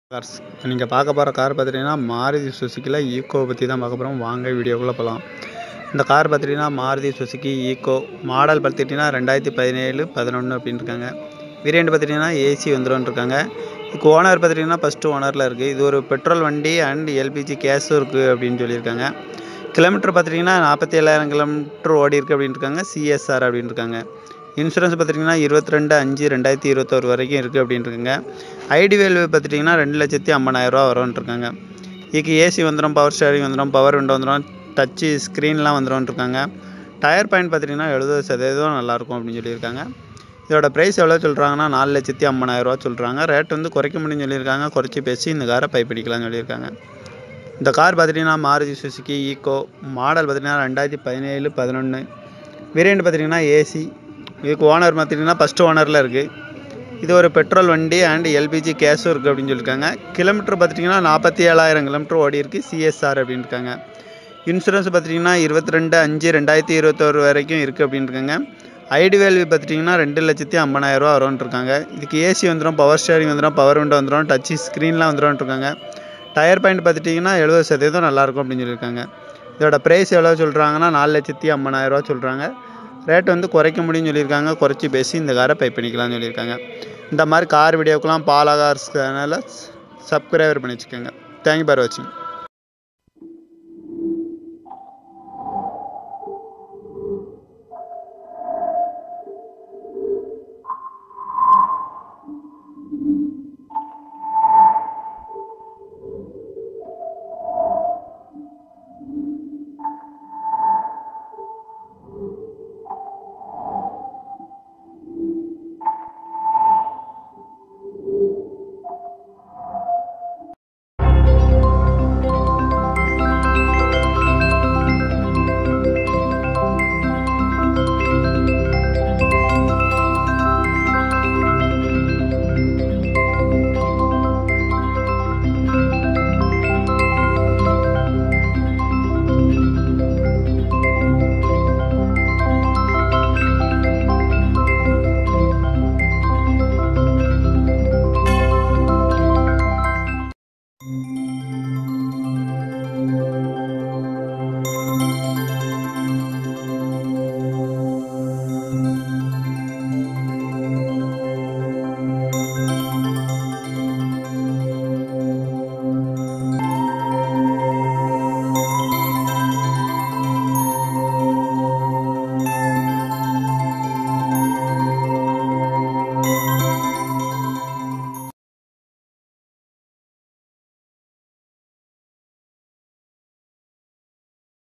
cars நீங்கள் பார்க்க போகிற கார் பார்த்துட்டிங்கன்னா மாருதி சுசுக்கியில் ஈக்கோ பற்றி தான் பார்க்க போகிறோம் வாங்க வீடியோக்குள்ளே போகலாம் இந்த கார் பார்த்துட்டிங்கன்னா மாருதி சுசுக்கி ஈக்கோ மாடல் பார்த்துட்டிங்கன்னா ரெண்டாயிரத்தி பதினேழு பதினொன்று அப்படின்னு இருக்காங்க வேரியண்ட் பார்த்துட்டிங்கன்னா ஏசி வந்துடும் இருக்காங்க இதுக்கு ஓனர் பார்த்துட்டிங்கன்னா ஃபஸ்ட்டு ஓனரில் இருக்குது இது ஒரு பெட்ரோல் வண்டி அண்ட் எல்பிஜி கேஸும் இருக்குது அப்படின்னு சொல்லியிருக்காங்க கிலோமீட்டர் பார்த்துட்டிங்கன்னா நாற்பத்தி ஏழாயிரம் கிலோமீட்டர் ஓடி இருக்குது அப்படின்னு இருக்காங்க சிஎஸ்ஆர் அப்படின்னு இருக்காங்க இன்சூரன்ஸ் பார்த்துட்டிங்கன்னா இருபத்தி ரெண்டு அஞ்சு ரெண்டாயிரத்தி இருபத்தோரு வரைக்கும் இருக்குது அப்படின்னு இருக்குங்க ஐடி வேல்யூ பார்த்துட்டிங்கன்னா ரெண்டு லட்சத்தி ஐம்பதாயிரரூவா வரும்னு இருக்காங்க இதுக்கு ஏசி வந்துடும் பவர் ஸ்டேரிங் வந்துடும் பவர் விண்டோ வந்துடும் டச்சு ஸ்க்ரீன்லாம் வந்துடும் இருக்காங்க டயர் பாயிண்ட் பார்த்துட்டிங்கன்னா எழுபது சதவீதம் நல்லாயிருக்கும் அப்படின்னு சொல்லியிருக்காங்க இதோட ப்ரைஸ் எவ்வளோ சொல்கிறாங்கன்னா நாலு லட்சத்தி ஐம்பதாயிரரூவா சொல்கிறாங்க ரேட் வந்து குறைக்க முடியும்னு சொல்லியிருக்காங்க குறைச்சி பேசி இந்த காரை பைப்பிடிக்கலாம்னு சொல்லியிருக்காங்க இந்த கார் பார்த்துட்டிங்கன்னா மாருதி சுசுக்கி ஈக்கோ மாடல் பார்த்திங்கன்னா ரெண்டாயிரத்தி பதினேழு பதினொன்று வேரியண்ட் பார்த்திங்கன்னா ஏசி இதுக்கு ஓனர் பார்த்திங்கன்னா ஃபஸ்ட்டு ஓனரில் இருக்குது இது ஒரு பெட்ரோல் வண்டி அண்ட் எல்பிஜி கேஸும் இருக்குது அப்படின்னு சொல்லியிருக்காங்க கிலோமீட்டர் பார்த்துட்டிங்கன்னா நாற்பத்தி ஏழாயிரம் கிலோமீட்டர் ஓடி இருக்குது சிஎஸ்ஆர் அப்படின்னு இருக்காங்க இன்சூரன்ஸ் பார்த்துட்டிங்கன்னா இருபத்தி ரெண்டு அஞ்சு ரெண்டாயிரத்தி இருபத்தோரு வரைக்கும் இருக்குது அப்படின்னு இருக்காங்க ஐடி வேல்யூ பார்த்துட்டிங்கன்னா ரெண்டு லட்சத்தி ஐம்பதாயிரரூவா வரும்னு இருக்காங்க இதுக்கு ஏசி வந்துடும் பவர் ஸ்டேரிங் வந்துடும் பவர் விண்டோ வந்துடும் டச்சு ஸ்க்ரீன்லாம் வந்துடும் இருக்காங்க டயர் பாயிண்ட் பார்த்துட்டிங்கன்னா எழுபது சதவீதம் நல்லாயிருக்கும் அப்படின்னு சொல்லியிருக்காங்க இதோட ப்ரைஸ் எவ்வளோ சொல்கிறாங்கன்னா நாலு லட்சத்தி ஐம்பதாயிரரூவா சொல்கிறாங்க ரேட் வந்து குறைக்க முடியும்னு சொல்லியிருக்காங்க குறைச்சி பேசி இந்த காரை பை பண்ணிக்கலாம்னு சொல்லியிருக்காங்க இந்த மாதிரி கார் வீடியோக்கெலாம் பாலா கார்ஸ் சேனலை சப்ஸ்கிரைபர் பண்ணி வச்சுக்கோங்க தேங்க்யூ பார் வாட்சிங்